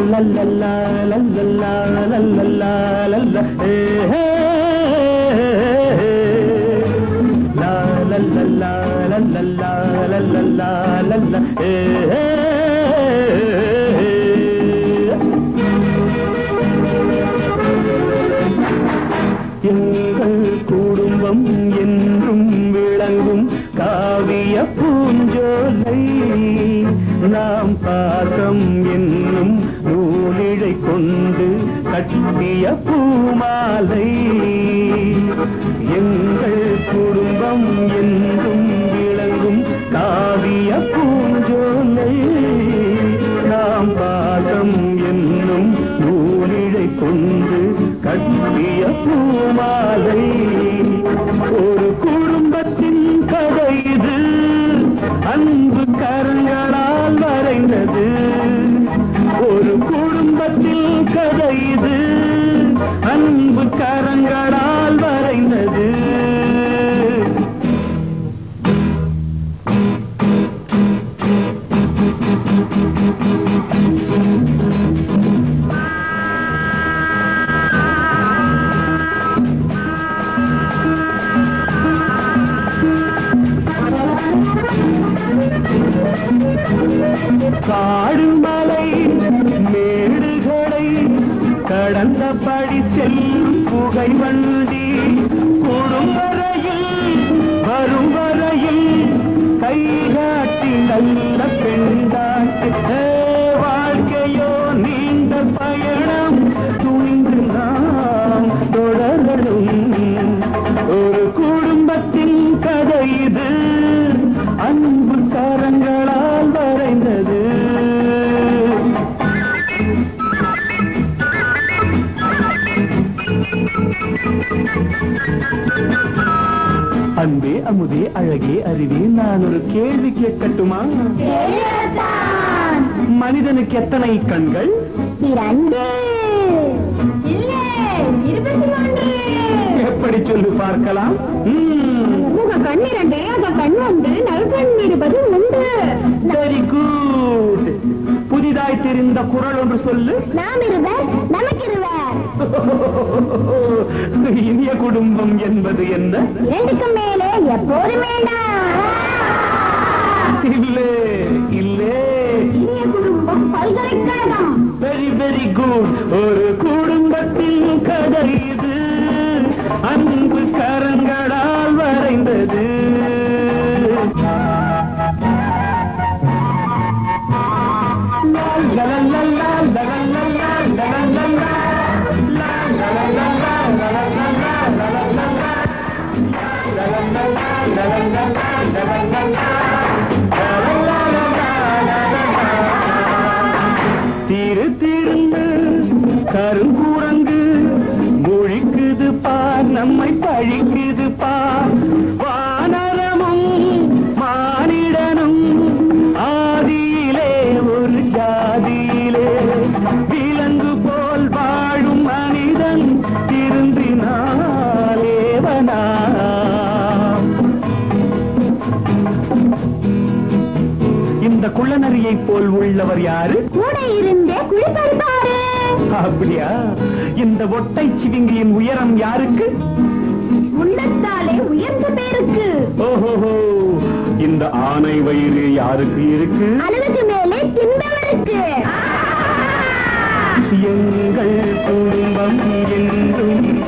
லல்லல்லா லல்லல்லா லல்லல்லா லல்ல ஏ ஹே லா லல்லல்லா லல்லல்லா லல்லல்லா லல்ல ஏ ஹே எங்கள் குடும்பம் என்றும் விளங்கும் காவிய பூஞ்சோலை நாம் பாசம் என்னும் நூலிழை கொண்டு கட்டிய பூமாலை எங்கள் குடும்பம் என்றும் விளங்கும் காவிய பூஞ்சோலை நாம் பாசம் என்னும் நூலிழை கொண்டு கட்டிய பூமாலை ஒரு குடும்பத்தின் கதை இது அன்பு கரங்களால் வரைந்தது ஒரு குடும்பத்தில் கதை இது அன்பு கரங்களால் வரைந்தது காடு மலை மேடுகளை கடந்தபடி செல்லும் புகை வண்டி கூடும் வரையில் வரும் வரையில் கைகாட்டி நல்ல பெண்டாட்டி ஏ, வாழ்க்கையோ நீண்ட பயணம் துணிந்து நாம் தொடரணும் ஒரு குடும்பத்தின் கதை இது அன்பு கரங்களால் வரைந்தது அன்பே அமுதே அழகே அறிவே நான் ஒரு கேள்வி கேட்கட்டுமா மனிதனுக்கு எத்தனை கண்கள் இரண்டு இல்லை இருபத்தி ஒன்று எப்படி சொல்லு பார்க்கலாம் ம், உங்க கண் இரண்டு அந்த கண் ஒன்று நல்கண் இருபது உண்டு very good புதிதாய் தெரிந்த குரல் ஒன்று சொல்லு நாம் இருவர் நமக்கு இருவர் இனிய குடும்பம் என்பது என்ன இரண்டுக்கும் மேலே எப்போதும் வேண்டாம் இல்லே இல்லே இனிய குடும்பம் பல்கலைக்கழகம் வெரி வெரி குட் ஒரு குடும்பத்தின் கதை இது அன்பு கரங்களால் வரைந்தது லலலலா, லலலலா, லலலலா, லா, லலலலா, லலலலா, லலலலா, லலலலா, லலலலா, லலலலா, லலலலா, லலலலா. திரு திருந்து கருங்குரங்கு முழிக்குது பார் நம்மை பழிக்குது பார் வானரமும் மானிடனும் ஆதியிலே ஒரு ஜாதியிலே விலங்கு போல் வாழும் மனிதன் திருந்தினாலேவனா இந்த குள்ளநரியை போல் உள்ளவர் யாரு கூட இருந்தே குளிப்பறிப்பாரு அப்படியா இந்த ஒட்டை சிவிங்கியின் உயரம் யாருக்கு உள்ளத்தாலே உயர்ந்த பேருக்கு ஓஹோஹோ இந்த ஆனை வயிறு யாருக்கு இருக்கு அளவுக்கு மேலே தின்பவருக்கு எங்கள் குடும்பம் என்றும்